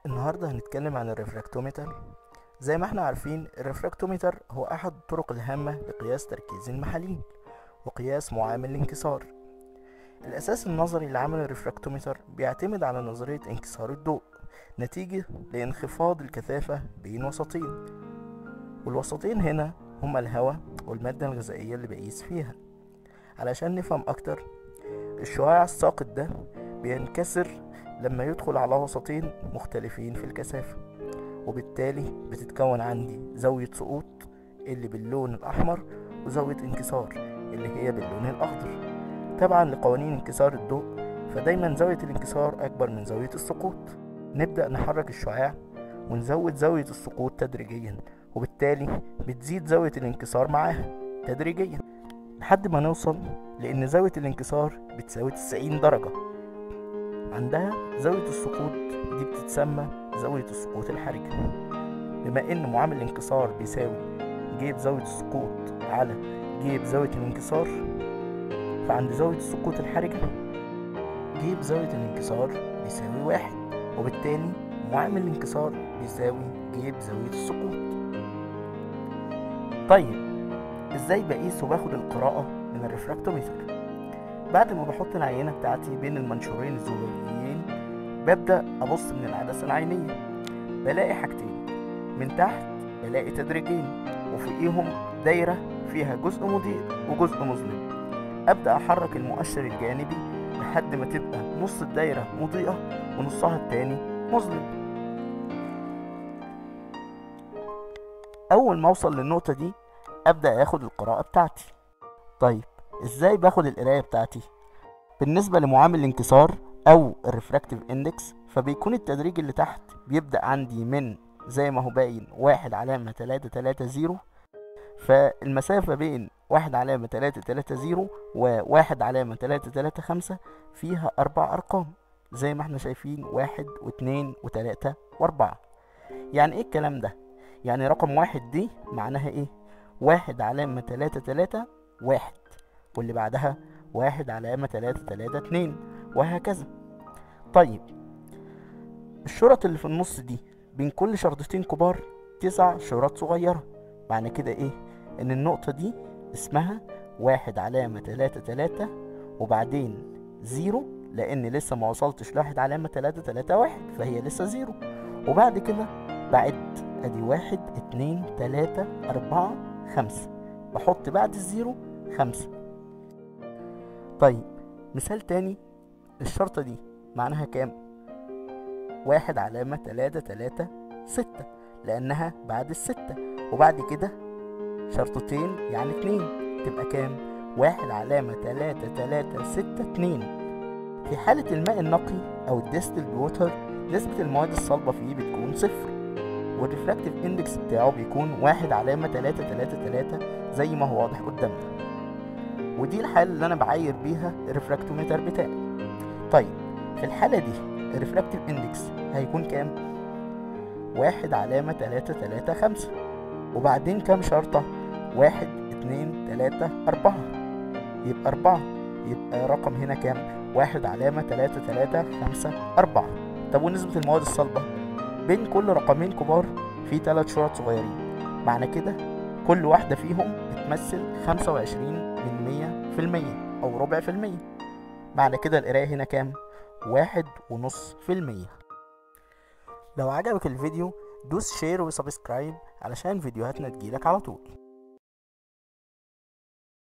النهاردة هنتكلم عن الريفراكتومتر زي ما احنا عارفين الريفراكتومتر هو أحد الطرق الهامة لقياس تركيز المحاليل وقياس معامل الانكسار الأساس النظري لعمل الريفراكتومتر بيعتمد على نظرية انكسار الضوء نتيجة لانخفاض الكثافة بين وسطين والوسطين هنا هما الهواء والمادة الغذائية اللي بقيس فيها علشان نفهم أكتر الشعاع الساقط ده بينكسر لما يدخل على وسطين مختلفين في الكثافة وبالتالي بتتكون عندي زاوية سقوط اللي باللون الأحمر وزاوية انكسار اللي هي باللون الأخضر تبعا لقوانين انكسار الضوء فدايما زاوية الانكسار أكبر من زاوية السقوط نبدأ نحرك الشعاع ونزود زاوية السقوط تدريجيا وبالتالي بتزيد زاوية الانكسار معاها تدريجيا لحد ما نوصل لأن زاوية الانكسار بتساوي 90 درجة عندها زاوية السقوط دي بتتسمى زاوية السقوط الحرجة بما إن معامل الانكسار بيساوي جيب زاوية السقوط على جيب زاوية الانكسار فعند زاوية السقوط الحرجة جيب زاوية الانكسار بيساوي واحد وبالتالي معامل الانكسار بيساوي جيب زاوية السقوط طيب ازاي بقيس وباخد القراءة من الريفراكتومتر بعد ما بحط العينة بتاعتي بين المنشورين الزجاجيين ببدأ أبص من العدسة العينية بلاقي حاجتين من تحت بلاقي تدريجين وفوقيهم دايرة فيها جزء مضيء وجزء مظلم أبدأ أحرك المؤشر الجانبي لحد ما تبقى نص الدايرة مضيئة ونصها التاني مظلم أول ما أوصل للنقطة دي أبدأ أخد القراءة بتاعتي طيب إزاي باخد القراية بتاعتي؟ بالنسبة لمعامل الانكسار أو الريفراكتيف اندكس فبيكون التدريج اللي تحت بيبدأ عندي من زي ما هو باين واحد علامة تلاتة تلاتة زيرو فالمسافة بين واحد علامة تلاتة تلاتة زيرو وواحد علامة تلاتة تلاتة خمسة فيها أربع أرقام زي ما احنا شايفين واحد واتنين وتلاتة وأربعة يعني ايه الكلام ده؟ يعني رقم واحد دي معناها ايه؟ واحد علامة تلاتة تلاتة واحد واللي بعدها واحد علامة تلاتة تلاتة اتنين وهكذا طيب الشرط اللي في النص دي بين كل شرطتين كبار تسع شرط صغيرة معنى كده ايه ان النقطة دي اسمها واحد علامة تلاتة تلاتة وبعدين زيرو لان لسه ما وصلتش لواحد علامة تلاتة تلاتة واحد فهي لسه زيرو وبعد كده بعد ادي واحد اتنين تلاتة اربعة خمسة بحط بعد الزيرو خمسة طيب مثال تاني الشرطة دي معناها كام واحد علامة تلاتة تلاتة ستة لأنها بعد الستة وبعد كده شرطتين يعني اتنين تبقى كام واحد علامة تلاتة تلاتة ستة اتنين في حالة الماء النقي أو الديستلد ووتر نسبة المواد الصلبة فيه بتكون صفر والريفراكتيف اندكس بتاعه بيكون واحد علامة تلاتة تلاتة تلاتة زي ما هو واضح قدامنا ودي الحالة اللي أنا بعاير بيها الريفراكتومتر بتاعي طيب في الحالة دي الريفراكتيف اندكس هيكون كام؟ واحد علامة تلاتة تلاتة خمسة وبعدين كام شرطة؟ واحد اتنين تلاتة أربعة يبقى أربعة يبقى رقم هنا كام؟ واحد علامة تلاتة تلاتة خمسة أربعة طب ونسبة المواد الصلبة؟ بين كل رقمين كبار في تلات شرط صغيرين معنى كده كل واحدة فيهم بتمثل خمسة وعشرين من مية في المية أو ربع في المية معنى كده القراية هنا كام؟ واحد ونص في المية لو عجبك الفيديو دوس شير وسبسكرايب علشان فيديوهاتنا تجيلك على طول